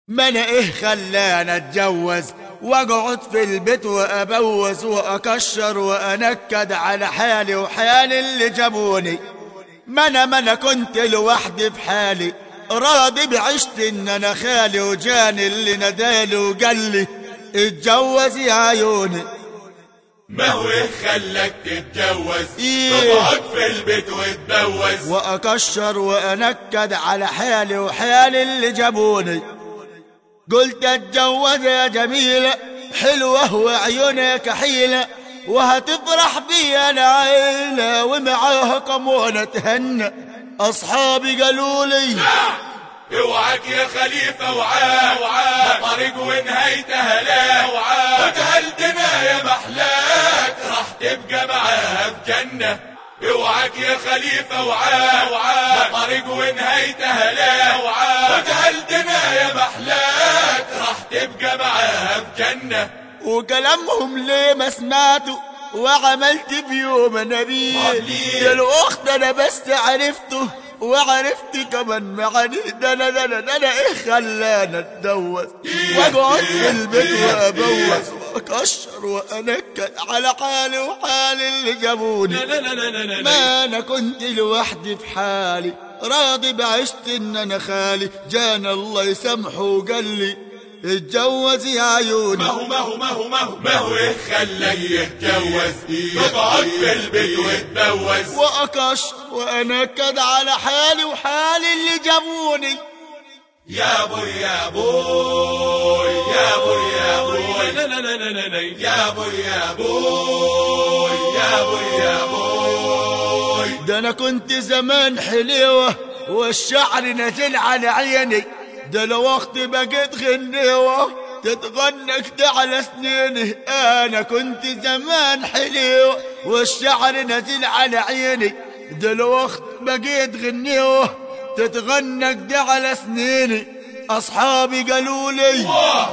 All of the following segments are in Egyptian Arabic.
ما انا ايه خلاني اتجوز واقعد في البيت وابوز واكشر وانكد على حالي وحال اللي جابوني ما انا ما انا كنت لوحدي في حالي راضي بعشت ان انا خالي وجاني اللي ندالي وقال لي اتجوز يا عيوني ما هو إيه خلك تتجوز إيه. تقعد في البيت وتبوز واكشر وانكد على حالي وحال اللي جابوني قلت اتجوز يا جميلة حلوة وعيونك حيلة وهتفرح بي انا عيلة ومعاها كمونة تهنى اصحابي قالوا لي اوعك يا خليفة وعاه وعاه طريق ونهايتها لا وعاه وجهلتنا يا محلاك راح تبقى معاها في جنة اوعك يا خليفة وعاه وعاه طريق ونهايتها لا وعاه وجهلتنا يا محلاك راح تبقى معاها في جنة وكلامهم ليه ما سمعته وعملت بيوم نبي ليه؟ ده الاخت انا بس عرفته وعرفت كمان معاني ده انا ده انا ده انا ايه خلاني اتجوز واقعد في البيت وابوز واكشر وانكد على حالي وحال اللي جابوني لا لا لا لا لا لا ما انا كنت لوحدي في حالي راضي بعشت ان انا خالي جانا الله يسامحه وقال لي اتجوز يا عيوني ما هو ما هو ما هو ما هو ما هو إيه خلك تتجوز تقعد في البيت وتبوز واكشر وانكد على حالي وحال اللي جابوني يا بوي يا بوي يا بوي يا بوي لا لا لا لا لا يا بوي يا بوي يا بوي يا بوي ده انا كنت زمان حليوة والشعر نزل على عيني ده لو وقت بقيت غنيوة تتغنى كده على سنيني انا كنت زمان حليوة والشعر نزل على عيني ده لو وقت بقيت غنيوة تتغنى كده على سنيني اصحابي قالوا لي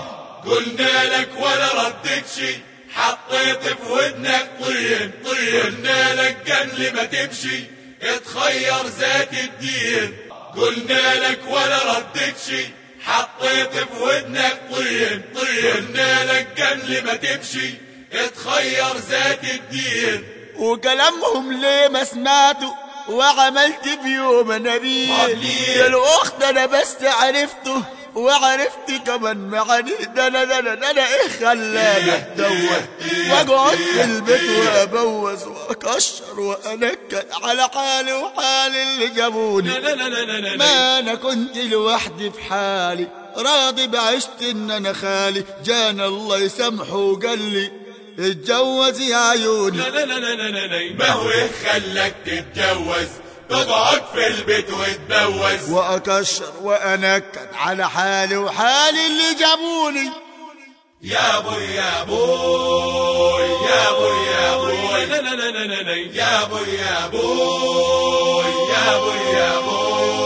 قلنا لك ولا ردك شي حطيت في ودنك طين طين قلنا لك قبل ما تمشي اتخير ذات الدين قلنا لك ولا ردك شي حطيت في ودنك طين طين قلنا لك قبل ما تمشي اتخير ذات الدين وكلامهم ليه ما سمعته وعملت بيوم نبي ليه؟ ده الاخت انا بس عرفته وعرفت كمان معاني ده انا ده انا ده انا ايه خلاني اتجوز واقعد في البيت وابوز واكشر وانكد على حالي وحال اللي جابوني لا لا لا لا لا ما انا كنت لوحدي في حالي راضي بعشت ان انا خالي جانا الله يسامحه وقال لي اتجوز يا عيوني لا لا لا لا لا لا ما هو إيه خلك تتجوز تقعد في البيت وتبوز واكشر وانكد على حالي وحالي اللي جابوني يا بوي يا بوي يا بوي يا بوي لا لا لا لا لا يا بوي يا بوي يا بوي يا بوي